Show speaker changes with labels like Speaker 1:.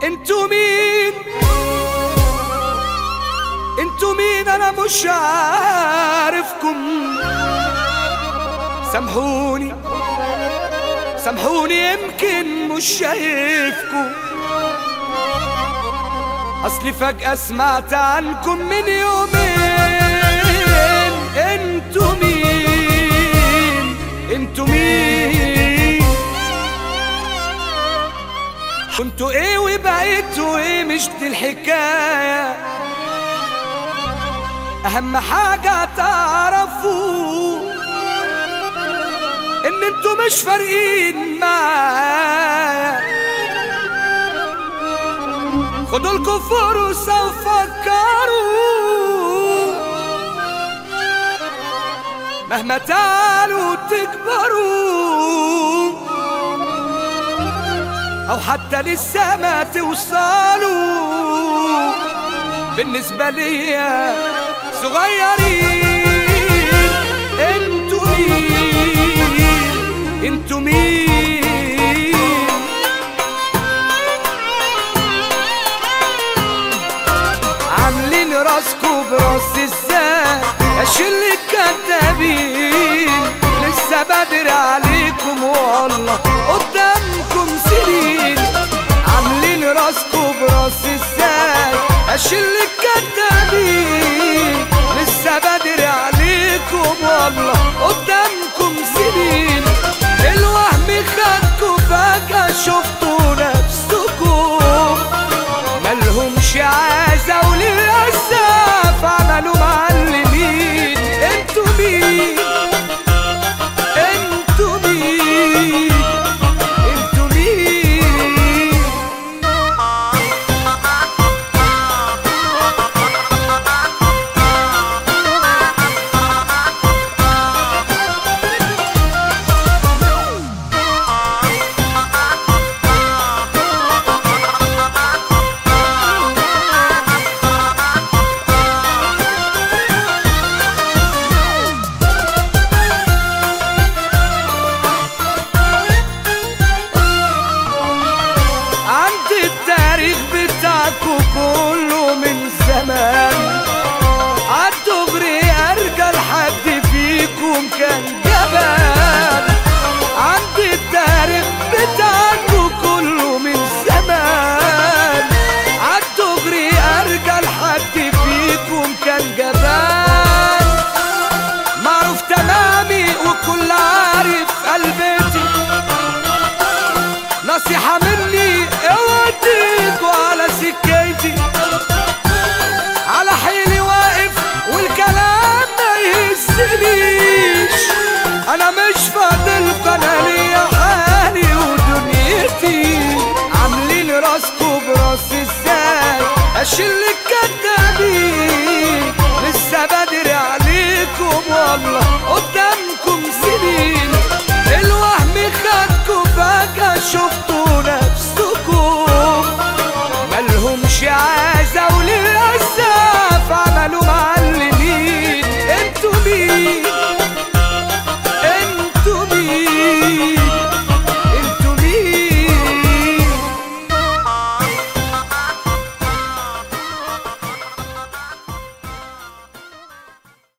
Speaker 1: انتوا مين انتوا مين انا مش عارفكم سامحوني سامحوني يمكن مش شايفكم اصلي فجأة سمعت عنكم من يومين انتوا مين انتوا مين كنتوا ايه وبقيتوا ايه مش دي الحكاية اهم حاجة تعرفوا ان انتوا مش فارقين معايا خدوا لكم فرصة وفكروا مهما تعالوا تكبروا أو حتى لسه ما توصلوا بالنسبة ليا صغيرين انتوا مين انتوا مين عاملين راسكوا براس ازاي اشيل الكدابين لسه بدري عليكم والله قدامكم سنين عاملين راسكوا براس ازاي اشيل الكدابين لسه بدري عليكم والله قدامكم سنين الوهم خدكوا فجأة شفتوا نفسكم ملهمش عازة وللأسف عملوا معلمين انتوا مين انتوا مين انتوا مين عندي التاريخ بتاعكو كله من زمان عالدغري ارجى لحد فيكم كان جبان عندي التاريخ بتاعكو كله من زمان عالدغري ارجى لحد فيكم كان جبان معروف تمامي وكل عارف قلبتي نصيحة مني اوديكوا على سكتي على حيلي واقف والكلام ما يهزنيش انا مش فاضل انا ليا حالي ودنيتي عاملين راسكوا براس ازاي اشيل الكداب